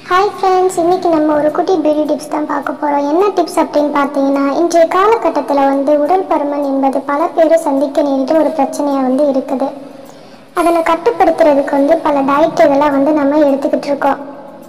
hi friends இன்னைக்கு நம்ம ஒரு குட்டி பியூட்டி டிப்ஸ் தான் பார்க்க போகிறோம் என்ன டிப்ஸ் அப்படின்னு பார்த்தீங்கன்னா இன்றைய காலகட்டத்தில் வந்து உடல் பருமன் என்பது பல பேர் சந்திக்க நேரிட்ட ஒரு பிரச்சனையாக வந்து இருக்குது அதனை கட்டுப்படுத்துறதுக்கு வந்து பல டயட் இதெல்லாம் வந்து நம்ம எடுத்துக்கிட்டு இருக்கோம்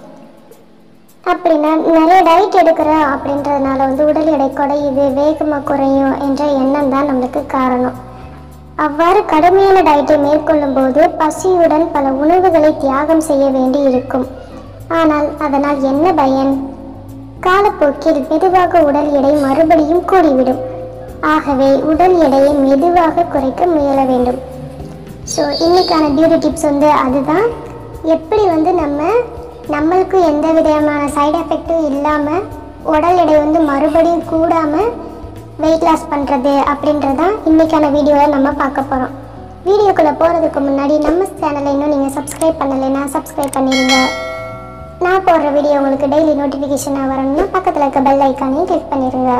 அப்படின்னா நிறைய டயட் எடுக்கிறோம் அப்படின்றதுனால வந்து உடல் எடை குறையுது வேகமாக குறையும் என்ற எண்ணம் தான் நம்மளுக்கு காரணம் அவ்வாறு கடுமையான டயட்டை மேற்கொள்ளும் போது பசியுடன் பல உணவுகளை தியாகம் செய்ய வேண்டி இருக்கும் ஆனால் அதனால் என்ன பயன் காலப்போக்கில் மெதுவாக உடல் எடை மறுபடியும் கூடிவிடும் ஆகவே உடல் எடையை மெதுவாக குறைக்க முயல வேண்டும் ஸோ இன்னைக்கான பியூட்டி டிப்ஸ் வந்து அதுதான் எப்படி வந்து நம்ம நம்மளுக்கு எந்த விதமான சைடு எஃபெக்ட்டும் இல்லாமல் உடல் எடை வந்து மறுபடியும் கூடாமல் வெயிட் லாஸ் பண்ணுறது அப்படின்றதான் இன்னைக்கான வீடியோவில் நம்ம பார்க்க போகிறோம் வீடியோக்குள்ளே போகிறதுக்கு முன்னாடி நம்ம சேனலை இன்னும் நீங்கள் சப்ஸ்கிரைப் பண்ணலைன்னா சப்ஸ்கிரைப் பண்ணிடுங்க நான் போடுற வீடியோ உங்களுக்கு டெய்லி நோட்டிஃபிகேஷனாக வரணும்னா பக்கத்தில் இருக்க பெல் ஐக்கானையும் கிளிக் பண்ணிடுங்க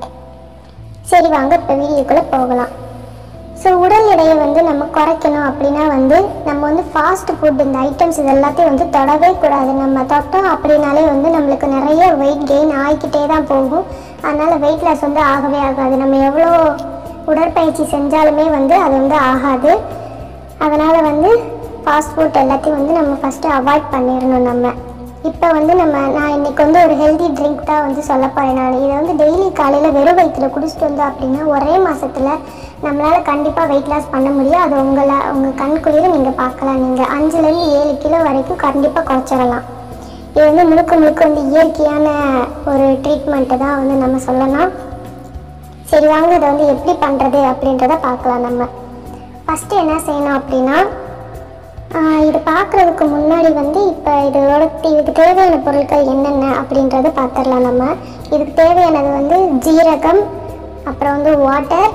சரி வாங்க இப்போ வீடியோக்குள்ளே போகலாம் ஸோ உடல் எடையை வந்து நம்ம குறைக்கணும் அப்படின்னா வந்து நம்ம வந்து ஃபாஸ்ட் ஃபுட் இந்த ஐட்டம்ஸ் இது எல்லாத்தையும் வந்து தொடவே கூடாது நம்ம தொட்டோம் அப்படின்னாலே வந்து நம்மளுக்கு நிறைய வெயிட் கெயின் ஆகிக்கிட்டே தான் போகும் அதனால் வெயிட் லாஸ் வந்து ஆகவே ஆகாது நம்ம எவ்வளோ உடற்பயிற்சி செஞ்சாலுமே வந்து அது வந்து ஆகாது அதனால் வந்து ஃபாஸ்ட் ஃபுட் எல்லாத்தையும் வந்து நம்ம ஃபஸ்ட்டு அவாய்ட் பண்ணிடணும் நம்ம இப்போ வந்து நம்ம நான் இன்னைக்கு வந்து ஒரு ஹெல்தி ட்ரிங்க் தான் வந்து சொல்ல போகிறேன் நான் இதை வந்து டெய்லி காலையில் வெறும் வயிற்றுல குடிச்சிட்டு வந்தோம் அப்படின்னா ஒரே மாசத்துல நம்மளால் கண்டிப்பாக வெயிட் லாஸ் பண்ண முடியும் அது உங்களை உங்கள் கண்குளிர நீங்கள் பார்க்கலாம் நீங்கள் அஞ்சுலேருந்து ஏழு கிலோ வரைக்கும் கண்டிப்பாக குறைச்சிடலாம் இது வந்து முழுக்க முழுக்க வந்து இயற்கையான ஒரு ட்ரீட்மெண்ட்டு தான் வந்து நம்ம சொல்லலாம் சரி வாங்க இதை வந்து எப்படி பண்ணுறது அப்படின்றத பார்க்கலாம் நம்ம ஃபஸ்ட்டு என்ன செய்யணும் அப்படின்னா ஆஹ் இது பார்க்குறதுக்கு முன்னாடி வந்து இப்போ இதோட இதுக்கு தேவையான பொருட்கள் என்னென்ன அப்படின்றத பார்த்துடலாம் நம்ம இதுக்கு தேவையானது வந்து ஜீரகம் அப்புறம் வந்து வாட்டர்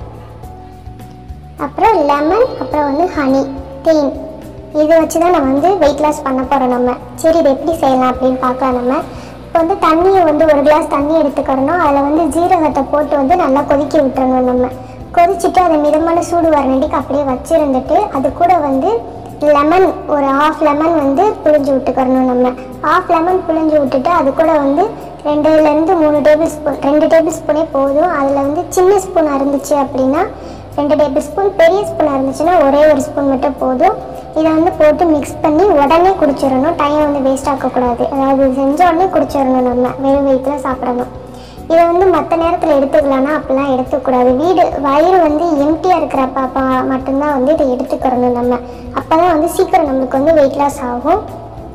அப்புறம் லெமன் அப்புறம் வந்து ஹனி தேன் இதை வச்சு தான் நம்ம வந்து வெயிட் லாஸ் பண்ண போகிறோம் நம்ம சரி இது எப்படி செய்யலாம் அப்படின்னு பார்க்கலாம் நம்ம இப்போ வந்து தண்ணியை வந்து ஒரு கிளாஸ் தண்ணி எடுத்துக்கிறணும் அதில் வந்து ஜீரகத்தை போட்டு வந்து நல்லா கொதிக்க விட்டுறணும் நம்ம கொதிச்சுட்டு அதை மிதமான சூடு வரண்டிக்கு அப்படியே வச்சுருந்துட்டு அது கூட வந்து லெமன் ஒரு ஆஃப் லெமன் வந்து புழிஞ்சு விட்டுக்கிறணும் நம்ம ஆஃப் லெமன் புழிஞ்சு விட்டுட்டு அது கூட வந்து ரெண்டுலேருந்து மூணு டேபிள் ஸ்பூன் ரெண்டு டேபிள் ஸ்பூனே போதும் அதில் வந்து சின்ன ஸ்பூன் இருந்துச்சு அப்படின்னா ரெண்டு டேபிள் ஸ்பூன் பெரிய ஸ்பூன் இருந்துச்சுன்னா ஒரே ஒரு ஸ்பூன் மட்டும் போதும் இதை வந்து போட்டு மிக்ஸ் பண்ணி உடனே குடிச்சிடணும் டைம் வந்து வேஸ்ட் ஆக்கக்கூடாது அதாவது செஞ்ச உடனே குடிச்சிடணும் நம்ம வெறும் வயிற்றுல சாப்பிடணும் இதை வந்து மற்ற நேரத்தில் எடுத்துக்கலாம்னா அப்படிலாம் எடுத்துக்கூடாது வீடு வயிறு வந்து எம்டியாக இருக்கிறப்ப அப்போ மட்டும்தான் வந்து இதை எடுத்துக்கிறணும் நம்ம அப்போ தான் வந்து சீக்கிரம் நம்மளுக்கு வந்து வெயிட் லாஸ் ஆகும்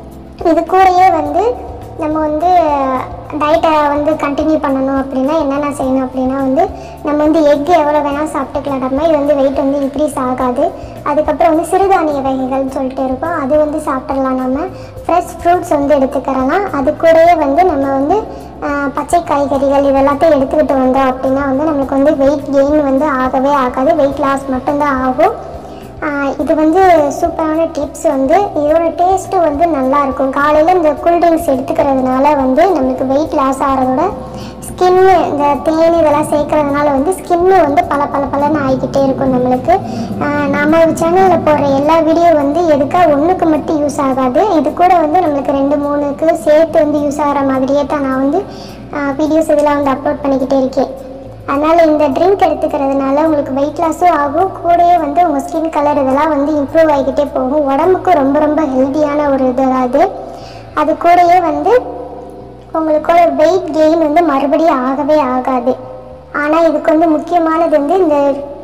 இது கூடயே வந்து நம்ம வந்து டயட்டை வந்து கண்டினியூ பண்ணணும் அப்படின்னா என்னென்ன செய்யணும் அப்படின்னா வந்து நம்ம வந்து எக் எவ்வளோ வேணால் சாப்பிட்டுக்கலாம் நம்ம இது வந்து வெயிட் வந்து இன்க்ரீஸ் ஆகாது அதுக்கப்புறம் வந்து சிறுதானிய வகைகள்னு சொல்லிட்டு இருக்கோம் அது வந்து சாப்பிட்றலாம் நம்ம ஃப்ரெஷ் ஃப்ரூட்ஸ் வந்து எடுத்துக்கிறலாம் அது கூடயே வந்து நம்ம வந்து ஆஹ், பச்சை காய்கறிகள் இது எல்லாத்தையும் எடுத்துக்கிட்டு வந்தோம் அப்படின்னா வந்து நம்மளுக்கு வந்து வெயிட் கெயின் வந்து ஆகவே ஆகாது வெயிட் லாஸ் மட்டும்தான் ஆகும் ஆஹ் இது வந்து சூப்பரான டிப்ஸ் வந்து இதோட டேஸ்ட்டு வந்து நல்லா இருக்கும் காலையில் இந்த கூல்ட்ரிங்க்ஸ் எடுத்துக்கிறதுனால வந்து நம்மளுக்கு வெயிட் லாஸ் ஆகிறதோட ஸ்கின்னு இந்த தேன் இதெல்லாம் சேர்க்கறதுனால வந்து ஸ்கின்னு வந்து பல பல பலன்னு ஆகிக்கிட்டே இருக்கும் நம்மளுக்கு ஆஹ் நம்ம சேனலில் போடுற எல்லா வீடியோ வந்து எதுக்கா ஒன்றுக்கு மட்டும் யூஸ் ஆகாது இது கூட வந்து நம்மளுக்கு ரெண்டு மூணுக்கு சேர்த்து வந்து யூஸ் ஆகிற மாதிரியே தான் நான் வந்து வீடியோஸ் இதெல்லாம் வந்து அப்லோட் பண்ணிக்கிட்டே இருக்கேன் அதனால் இந்த ட்ரிங்க் எடுத்துக்கிறதுனால உங்களுக்கு வெயிட் லாஸும் ஆகும் கூடயே வந்து உங்கள் ஸ்கின் கலர் இதெல்லாம் வந்து இம்ப்ரூவ் ஆகிக்கிட்டே போகும் உடம்புக்கு ரொம்ப ரொம்ப ஹெல்த்தியான ஒரு இது அது அது கூடயே வந்து உங்களுக்கோட வெயிட் கெயின் வந்து மறுபடியும் ஆகவே ஆகாது ஆனால் இதுக்கு வந்து முக்கியமானது வந்து இந்த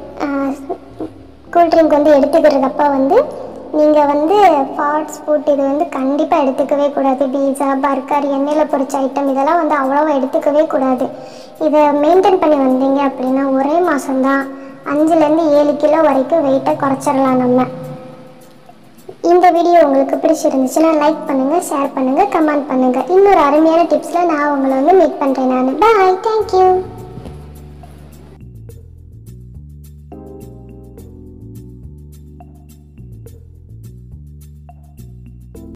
கூல்ட்ரிங்க் வந்து எடுத்துக்கிறதப்ப வந்து நீங்கள் வந்து ஃபாஸ்ட் ஃபுட் இது வந்து கண்டிப்பாக எடுத்துக்கவே கூடாது பீஸா பர்கர் எண்ணெயில் பொரிச்ச ஐட்டம் இதெல்லாம் வந்து அவ்வளோவா எடுத்துக்கவே கூடாது இதை மெயின்டைன் பண்ணி வந்தீங்க அப்படின்னா ஒரே மாதம்தான் அஞ்சுலேருந்து ஏழு கிலோ வரைக்கும் வெயிட்டை குறைச்சிடலாம் நம்ம இந்த வீடியோ உங்களுக்கு பிடிச்சிருந்துச்சுன்னா லைக் பண்ணுங்கள் ஷேர் பண்ணுங்கள் கமெண்ட் பண்ணுங்கள் இன்னொரு அருமையான டிப்ஸில் நான் உங்களை வந்து மீட் பண்ணுறேன் நான் பாய் தேங்க்யூ